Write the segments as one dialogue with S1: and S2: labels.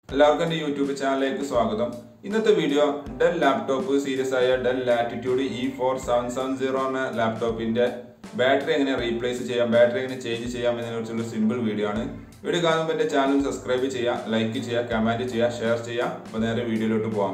S1: എല്ലാവർക്കും എൻ്റെ യൂട്യൂബ് ചാനലിലേക്ക് സ്വാഗതം ഇന്നത്തെ വീഡിയോ ഡെൽ ലാപ്ടോപ്പ് സീരീസ് ആയ Dell Latitude E four seven seven zero എന്ന ലാപ്ടോപ്പിന്റെ ബാറ്ററി എങ്ങനെ റീപ്ലേസ് ചെയ്യാം ബാറ്ററി എങ്ങനെ ചേഞ്ച് ചെയ്യാം എന്നതിനെക്കുറിച്ചുള്ള സിമ്പിൾ വീഡിയോ ആണ് വീഡിയോ കാണുമ്പോൾ എൻ്റെ ചാനൽ സബ്സ്ക്രൈബ് ചെയ്യുക ലൈക്ക് ചെയ്യുക കമൻറ്റ് ചെയ്യുക ഷെയർ ചെയ്യുക അപ്പോൾ നേരെ വീഡിയോയിലോട്ട് പോകാം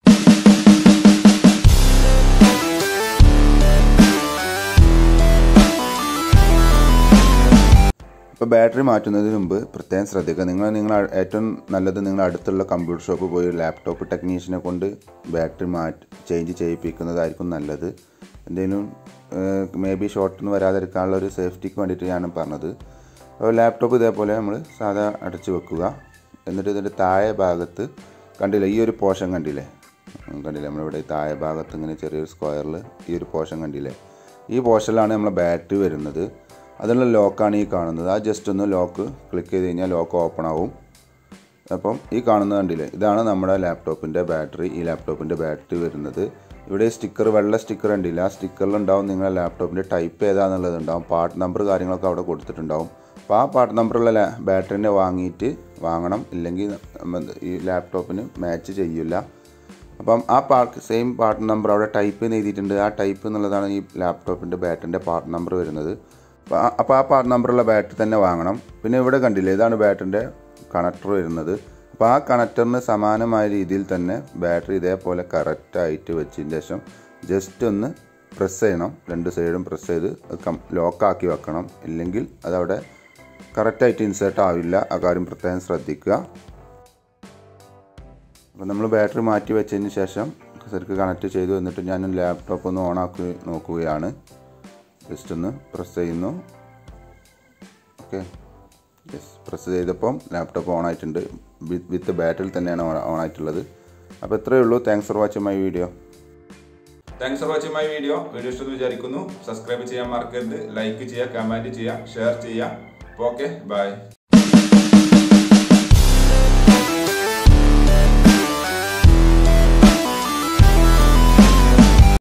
S2: ഇപ്പോൾ ബാറ്ററി മാറ്റുന്നതിന് മുമ്പ് പ്രത്യേകം ശ്രദ്ധിക്കുക നിങ്ങൾ നിങ്ങൾ ഏറ്റവും നല്ലത് നിങ്ങൾ അടുത്തുള്ള കമ്പ്യൂട്ടർ ഷോപ്പ് പോയി ലാപ്ടോപ്പ് ടെക്നീഷ്യനെ കൊണ്ട് ബാറ്ററി മാറ്റി ചേഞ്ച് ചെയ്യിപ്പിക്കുന്നതായിരിക്കും നല്ലത് എന്തെങ്കിലും മേ ബി ഷോർട്ടിന് വരാതിരിക്കാനുള്ള ഒരു സേഫ്റ്റിക്ക് വേണ്ടിയിട്ട് ഞാൻ പറഞ്ഞത് അപ്പോൾ ലാപ്ടോപ്പ് ഇതേപോലെ നമ്മൾ സാധാ അടച്ചു വെക്കുക എന്നിട്ട് ഇതിൻ്റെ താഴെ ഭാഗത്ത് കണ്ടില്ലേ ഈ ഒരു പോർഷൻ കണ്ടില്ലേ ഉം, കണ്ടില്ലേ നമ്മളിവിടെ ഈ താഴെ ഭാഗത്ത് ഇങ്ങനെ ചെറിയൊരു സ്ക്വയറിൽ ഈ ഒരു പോർഷൻ കണ്ടില്ലേ ഈ പോർഷനിലാണ് നമ്മളെ ബാറ്ററി വരുന്നത് അതിനുള്ള ലോക്കാണ് ഈ കാണുന്നത് ആ ജസ്റ്റ് ഒന്ന് ലോക്ക് ക്ലിക്ക് ചെയ്ത് കഴിഞ്ഞാൽ ലോക്ക് ഓപ്പൺ ആവും അപ്പം ഈ കാണുന്നത് കണ്ടില്ലേ ഇതാണ് നമ്മുടെ ലാപ്ടോപ്പിൻ്റെ ബാറ്ററി ഈ ലാപ്ടോപ്പിൻ്റെ ബാറ്ററി വരുന്നത് ഇവിടെ സ്റ്റിക്കർ വെള്ള സ്റ്റിക്കർ ഉണ്ടില്ല ആ സ്റ്റിക്കറിൽ ഉണ്ടാവും നിങ്ങളുടെ ലാപ്ടോപ്പിൻ്റെ ടൈപ്പ് ഏതാണെന്നുള്ളത് ഉണ്ടാവും പാർട്ട് നമ്പർ കാര്യങ്ങളൊക്കെ അവിടെ കൊടുത്തിട്ടുണ്ടാവും അപ്പോൾ ആ പാർട്ട് നമ്പറുള്ള ലാ ബാറ്ററിനെ വാങ്ങിയിട്ട് വാങ്ങണം ഇല്ലെങ്കിൽ നമ്മ- ഈ ലാപ്ടോപ്പിന് മാച്ച് ചെയ്യില്ല അപ്പം ആ പാർട്ട് സെയിം പാർട്ട് നമ്പർ അവിടെ ടൈപ്പ് എന്ന് എഴുതിയിട്ടുണ്ട് ആ ടൈപ്പ് എന്നുള്ളതാണ് ഈ ലാപ്ടോപ്പിൻ്റെ ബാറ്ററിൻ്റെ പാർട്ട് നമ്പർ വരുന്നത് അപ്പോൾ ആ- അപ്പോൾ ആ പാർട്ട് നമ്പറുള്ള ബാറ്ററി തന്നെ വാങ്ങണം പിന്നെ ഇവിടെ കണ്ടില്ലേ ഇതാണ് ബാറ്ററിൻ്റെ കണക്ടർ വരുന്നത് അപ്പോൾ ആ കണക്ടറിന് സമാനമായ രീതിയിൽ തന്നെ ബാറ്ററി ഇതേപോലെ കറക്റ്റായിട്ട് വെച്ചതിന് ശേഷം ജസ്റ്റ് ഒന്ന് പ്രസ് ചെയ്യണം രണ്ട് സൈഡും പ്രസ് ചെയ്ത് ലോക്കാക്കി വെക്കണം ഇല്ലെങ്കിൽ അതവിടെ കറക്റ്റായിട്ട് ഇൻസേർട്ട് ആവില്ല ആ കാര്യം പ്രത്യേകം ശ്രദ്ധിക്കുക അപ്പോൾ നമ്മൾ ബാറ്ററി മാറ്റി വെച്ചതിന് ശേഷം ശരിക്ക് കണക്ട് ചെയ്തു എന്നിട്ട് ഞാൻ ലാപ്ടോപ്പ് ഒന്ന് ഓൺ ആക്കി നോക്കുകയാണ് ജസ്റ്റ് ഒന്ന് പ്രസ് ചെയ്യുന്നു ഓക്കെ യെസ് പ്രസ് ചെയ്തപ്പം ലാപ്ടോപ്പ് ഓൺ ആയിട്ടുണ്ട് വിത്ത് ബാറ്ററിൽ തന്നെയാണ് ഓൺ ആയിട്ടുള്ളത് അപ്പോൾ ഇത്രയേ ഉള്ളൂ thanks for watching my video
S1: thanks for watching my video video ഇഷ്ടമെന്ന് വിചാരിക്കുന്നു സബ്സ്ക്രൈബ് ചെയ്യാൻ മറക്കരുത് ലൈക്ക് ചെയ്യുക കമൻറ്റ് ചെയ്യുക ഷെയർ ചെയ്യുക അപ്പോൾ ഓക്കെ ബൈ